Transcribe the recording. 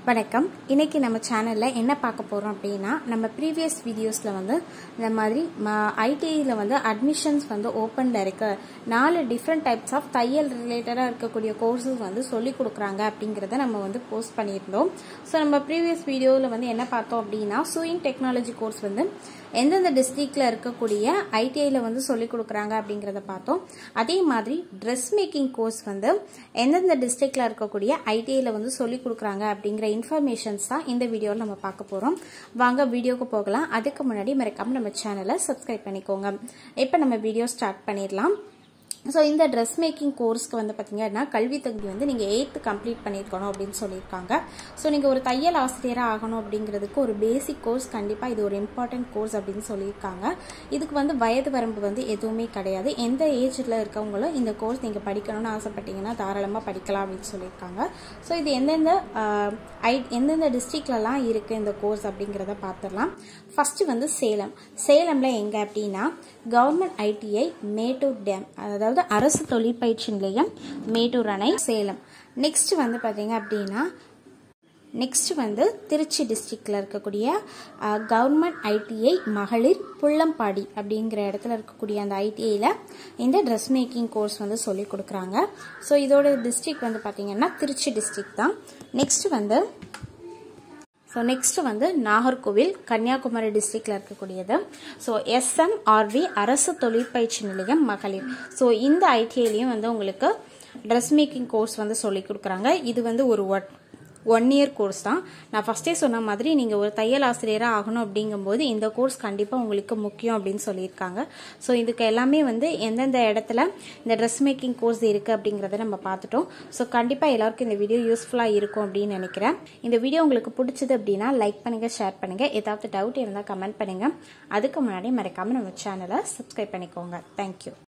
வணக்கம் இன்னைக்கு நம்ம சேனலில் என்ன பார்க்க போகிறோம் அப்படின்னா நம்ம ப்ரீவியஸ் வீடியோஸில் வந்து இந்த மாதிரி ஐடிஐயில் வந்து அட்மிஷன்ஸ் வந்து ஓப்பனில் இருக்க நாலு டிஃப்ரெண்ட் டைப்ஸ் ஆஃப் தையல் ரிலேட்டடாக இருக்கக்கூடிய கோர்சஸ் வந்து சொல்லி கொடுக்குறாங்க அப்படிங்கிறத நம்ம வந்து போஸ்ட் பண்ணியிருந்தோம் ஸோ நம்ம ப்ரீவியஸ் வீடியோவில் வந்து என்ன பார்த்தோம் அப்படின்னா சூயிங் டெக்னாலஜி கோர்ஸ் வந்து எந்தெந்த டிஸ்ட்ரிக்டில் இருக்கக்கூடிய ஐடிஐயில் வந்து சொல்லி கொடுக்குறாங்க அப்படிங்கிறத பார்த்தோம் அதே மாதிரி ட்ரெஸ் மேக்கிங் கோர்ஸ் வந்து எந்தெந்த டிஸ்ட்ரிக்டில் இருக்கக்கூடிய ஐடிஐயில் வந்து சொல்லி கொடுக்குறாங்க அப்படிங்கிற இன்ஃபர்மேஷன்ஸ் தான் இந்த வீடியோவில் நம்ம பார்க்க போகிறோம் வாங்க வீடியோக்கு போகலாம் அதுக்கு முன்னாடி மறக்காம நம்ம சேனலை சப்ஸ்கிரைப் பண்ணிக்கோங்க இப்போ நம்ம வீடியோ ஸ்டார்ட் பண்ணிடலாம் ஸோ இந்த ட்ரெஸ் மேக்கிங் கோர்ஸ்க்கு வந்து பார்த்தீங்கன்னா கல்வி தகுதி வந்து நீங்கள் எயித்து கம்ப்ளீட் பண்ணியிருக்கணும் அப்படின்னு சொல்லியிருக்காங்க ஸோ நீங்கள் ஒரு தையல் ஆசிரியராக ஆகணும் அப்படிங்கிறதுக்கு ஒரு பேசிக் கோர்ஸ் கண்டிப்பாக இது ஒரு இம்பார்ட்டன்ட் கோர்ஸ் அப்படின்னு சொல்லியிருக்காங்க இதுக்கு வந்து வயது வரம்பு வந்து எதுவுமே கிடையாது எந்த ஏஜில் இருக்கவங்களும் இந்த கோர்ஸ் நீங்கள் படிக்கணும்னு ஆசைப்பட்டீங்கன்னா தாராளமாக படிக்கலாம் அப்படின்னு சொல்லியிருக்காங்க ஸோ இது எந்தெந்த ஐ எந்தெந்த டிஸ்ட்ரிக்ட்லலாம் இருக்குது இந்த கோர்ஸ் அப்படிங்கிறத பார்த்துடலாம் ஃபஸ்ட்டு வந்து சேலம் சேலமில் எங்கே அப்படின்னா கவர்மெண்ட் ஐடிஐ மேட்டூர் டேம் அதாவது அரசு தொழிற்பயிற்சி நிலையம் மேட்டூர் அணை சேலம் நெக்ஸ்ட் வந்து பார்த்தீங்க அப்படின்னா நெக்ஸ்ட் வந்து திருச்சி டிஸ்ட்ரிக்டில் இருக்கக்கூடிய கவர்மெண்ட் ஐடிஐ மகளிர் புள்ளம்பாடி அப்படிங்கிற இடத்துல இருக்கக்கூடிய அந்த ஐடிஐயில் இந்த ட்ரெஸ் மேக்கிங் கோர்ஸ் வந்து சொல்லி கொடுக்குறாங்க ஸோ இதோட டிஸ்ட்ரிக்ட் வந்து பார்த்தீங்கன்னா திருச்சி டிஸ்ட்ரிக்ட் தான் நெக்ஸ்ட் வந்து ஸோ நெக்ஸ்ட் வந்து நாகர்கோவில் கன்னியாகுமரி டிஸ்ட்ரிக்டில் இருக்கக்கூடியது ஸோ எஸ்எம்ஆர்வி அரசு தொழிற்பயிற்சி நிலையம் மகளிர் ஸோ இந்த ஐடிஐலையும் வந்து உங்களுக்கு ட்ரெஸ் மேக்கிங் கோர்ஸ் வந்து சொல்லி கொடுக்குறாங்க இது வந்து ஒரு ஒட் ஒன் இயர் கோர்ஸ் தான் நான் ஃபஸ்ட்டே சொன்ன மாதிரி நீங்கள் ஒரு தையல் ஆசிரியராக ஆகணும் அப்படிங்கும்போது இந்த கோர்ஸ் கண்டிப்பாக உங்களுக்கு முக்கியம் அப்படின்னு சொல்லியிருக்காங்க ஸோ இதுக்கு எல்லாமே வந்து எந்தெந்த இடத்துல இந்த ட்ரெஸ் மேக்கிங் கோர்ஸ் இருக்குது அப்படிங்கிறத நம்ம பார்த்துட்டோம் ஸோ கண்டிப்பாக எல்லாருக்கும் இந்த வீடியோ யூஸ்ஃபுல்லாக இருக்கும் அப்படின்னு நினைக்கிறேன் இந்த வீடியோ உங்களுக்கு பிடிச்சது அப்படின்னா லைக் பண்ணுங்கள் ஷேர் பண்ணுங்கள் ஏதாவது டவுட் இருந்தால் கமெண்ட் பண்ணுங்கள் அதுக்கு முன்னாடி மறக்காமல் நம்ம சேனலை சப்ஸ்கிரைப் பண்ணிக்கோங்க தேங்க்யூ